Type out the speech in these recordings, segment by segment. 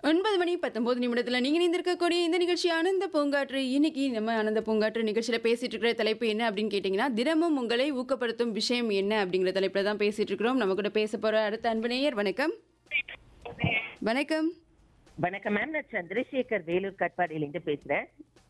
ஒன்பது மணி பத்தொன்பது நிமிடத்துல நீங்க இணைந்திருக்கக்கூடிய இந்த நிகழ்ச்சி ஆனந்த பூங்காற்று இன்னைக்கு நம்ம ஆனந்த பூங்காற்று நிகழ்ச்சியில பேசிட்டு இருக்கிற தலைப்பு என்ன அப்படின்னு கேட்டீங்கன்னா தினமும் உங்களை ஊக்கப்படுத்தும் விஷயம் என்ன அப்படிங்கிற தலைப்புல தான் பேசிட்டு இருக்கிறோம் நம்ம கூட பேச போற அடுத்த அன்பு நேயர் வணக்கம் வணக்கம் வணக்கம் மேம் நான் சந்திரசேகர் வேலூர் கட்பாடியிலிருந்து பேசுறேன்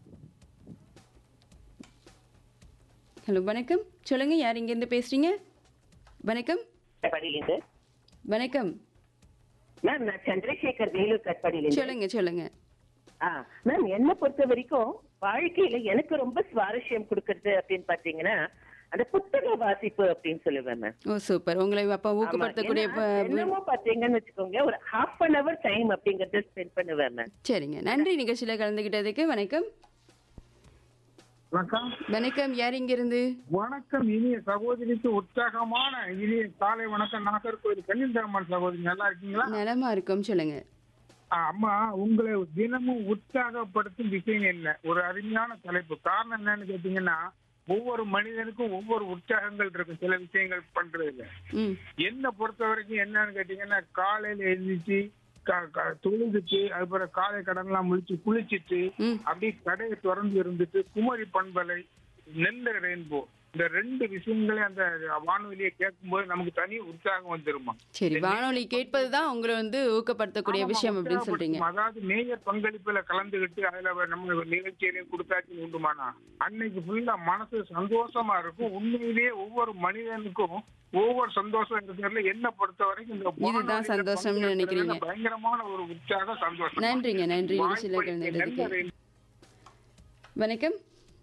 ஹலோ வணக்கம் சொல்லுங்க யார் இங்க இருந்து பேசுறீங்க வணக்கம் கட்பாடியிலிருந்து வணக்கம் மேம் நான் சந்திரசேகர் வேலூர் கட்பாடியிலிருந்து சொல்லுங்க சொல்லுங்க ஆ மேம் என்ன பொறுத்த வரைக்கும் வாழ்க்கையில எனக்கு ரொம்ப சுவாரஸ்யம் கொடுக்கறது அப்படின்னு பாத்தீங்கன்னா அந்த புத்தக வாசிப்பு அப்படின்னு சொல்லுவேன் மேம் ஓ சூப்பர் உங்களை அப்ப ஊக்கப்படுத்தக்கூடிய ஆமா, ப- ஏன்னா, என்னமோ பாத்தீங்கன்னு வச்சுக்கோங்க ஒரு ஹாஃப் அன் அவர் டைம் அப்படிங்கறத ஸ்பெண்ட் பண்ணுவேன் மேம் சரிங்க நன்றி நிகழ்ச்சியில கலந்துகிட்டதுக்கு வணக்கம் வணக்கம் வணக்கம் யார் இங்க இருந்து வணக்கம் இனிய சகோதரிக்கு உற்சாகமான இனிய காலை வணக்கம் நாகர்கோவில் கன்னிந்தரம்மன் சகோதரி நல்லா இருக்கீங்களா நலமா இருக்கும் சொல்லுங்க ஆ, அம்மா உங்களை தினமும் உற்சாகப்படுத்தும் விஷயம் என்ன ஒரு அருமையான தலைப்பு காரணம் என்னன்னு கேட்டீங்கன்னா ஒவ்வொரு மனிதனுக்கும் ஒவ்வொரு உற்சாகங்கள் இருக்கும் சில விஷயங்கள் பண்றதுல ம் என்ன பொறுத்த வரைக்கும் என்னன்னு கேட்டீங்கன்னா காலையில எழுந்திரிச்சு க- க- தொழுதுட்டு அதுக்கப்புறம் காலை கடன்லாம் முடிச்சு குளிச்சிட்டு ம். அப்படியே கடையை திறந்து இருந்துட்டு குமரி பண்பலை நெல்ல ரெயின்போ இந்த ரெண்டு விஷயங்களே அந்த வானொலியை கேட்கும்போது நமக்கு தனி உற்சாகம் வந்துருமா சரி வானொலி கேட்பது தான் உங்களை வந்து ஊக்கப்படுத்தக்கூடிய விஷயம் அப்படின்னு சொல்றீங்க அதாவது நேயர் பங்களிப்புல கலந்துகிட்டு அதுல நம்ம நிகழ்ச்சியிலையும் கொடுத்தாச்சு உண்டுமானா அன்னைக்கு ஃபுல்லா மனசு சந்தோஷமா இருக்கும் உண்மையிலேயே ஒவ்வொரு மனிதனுக்கும் ஒவ்வொரு சந்தோஷம் இருக்கிறதுல என்ன பொறுத்த வரைக்கும் இந்த இதுதான் வானொலியில சந்தோஷம்னு பங்கேற்கிறதுல நினைக்கிறீங்க. பயங்கரமான ஒரு உற்சாக சந்தோஷம் நன்றிங்க நன்றி நிகழ்ச்சியில வாய்ப்பு கலந்துகிட்டதுக்கு நல்ல வணக்கம்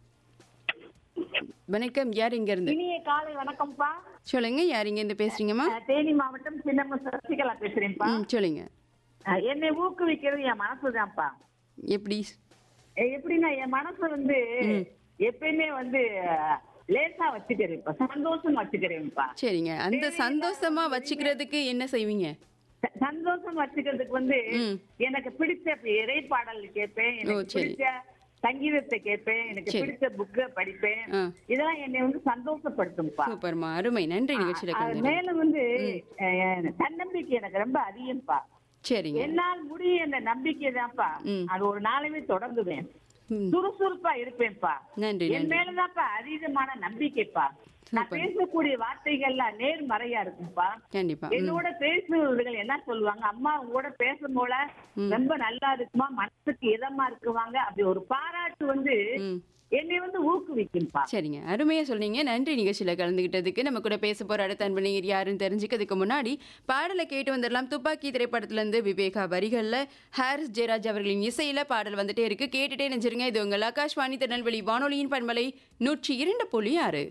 வணக்கம் யார் இங்க இருந்து இனிய காலை வணக்கம்ப்பா சொல்லுங்க யார் இங்க இருந்து பேசுறீங்கம்மா அஹ் தேனி மாவட்டம் சின்னம்ம சசிகலா பேசுறேன்ப்பா ம் சொல்லுங்க அஹ் என்னை ஊக்குவிக்கிறது என் மனசுதான்ப்பா எப்படி அஹ் எப்படின்னா என் மனசு வந்து எப்பயுமே வந்து அஹ், லேசா வச்சுக்கிறேன்ப்பா சந்தோஷம் வச்சுக்கிறேன்ப்பா சரிங்க அந்த சந்தோஷமா வச்சுக்கிறதுக்கு என்ன செய்வீங்க ச- சந்தோஷம் வச்சுக்கிறதுக்கு வந்து ம். எனக்கு பிடிச்ச இறைப்பாடல் கேட்பேன் ஓ, எனக்கு சரி. பிடிச்ச சங்கீதத்தை கேட்பேன் எனக்கு சரி. பிடிச்ச புக்க படிப்பேன் ஆ. இதெல்லாம் என்னை வந்து சந்தோஷப்படுத்தும்ப்பா சூப்பர்மா அருமை நன்றி நிகழ்ச்சியில அது கலந்துகிட்டது மேல வந்து அஹ், தன்னம்பிக்கை எனக்கு ரொம்ப அதிகம்ப்பா சரிங்க என்னால் முடியும் என்ற நம்பிக்கை தான்ப்பா ம். அது ஒரு நாளுமே தொடங்குவேன் ம், சுறுசுறுப்பா இருப்பேன்ப்பா நன்றி என் நன்றி மேலதான்ப்பா அதீதமான நம்பிக்கைப்பா நான் சூப்பர். பேசக்கூடிய வார்த்தைகள்லாம் நேர்மறையா இருக்கும்பா கண்டிப்பா ம், என்னோட பேசுபவர்கள் என்ன சொல்லுவாங்க அம்மா உங்களோட பேசும் போல ரொம்ப நல்லா இருக்குமா மனசுக்கு இதமா இருக்குவாங்க அப்படி ஒரு பாராட்டு வந்து ம் என்னை வந்து ஊக்குவிக்கும்பா சரிங்க அருமையா சொன்னீங்க நன்றி நிகழ்ச்சியில கலந்துகிட்டதுக்கு நம்ம கூட பேச போற அடுத்த அன்பனையர் யாருன்னு தெரிஞ்சுக்கிறதுக்கு முன்னாடி பாடலை கேட்டு வந்துடலாம் துப்பாக்கி திரைப்படத்துல இருந்து விவேகா வரிகள்ல ஹாரிஸ் ஜெயராஜ் அவர்களின் இசையில பாடல் வந்துட்டே இருக்கு கேட்டுட்டே நினைச்சிருங்க இது உங்கள் ஆகாஷ்வாணி திருநெல்வேலி வானொலியின் பண்பலை நூற்றி இரண்டு புள்ளி ஆறு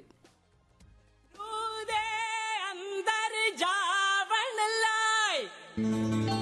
अंदर जावन लाए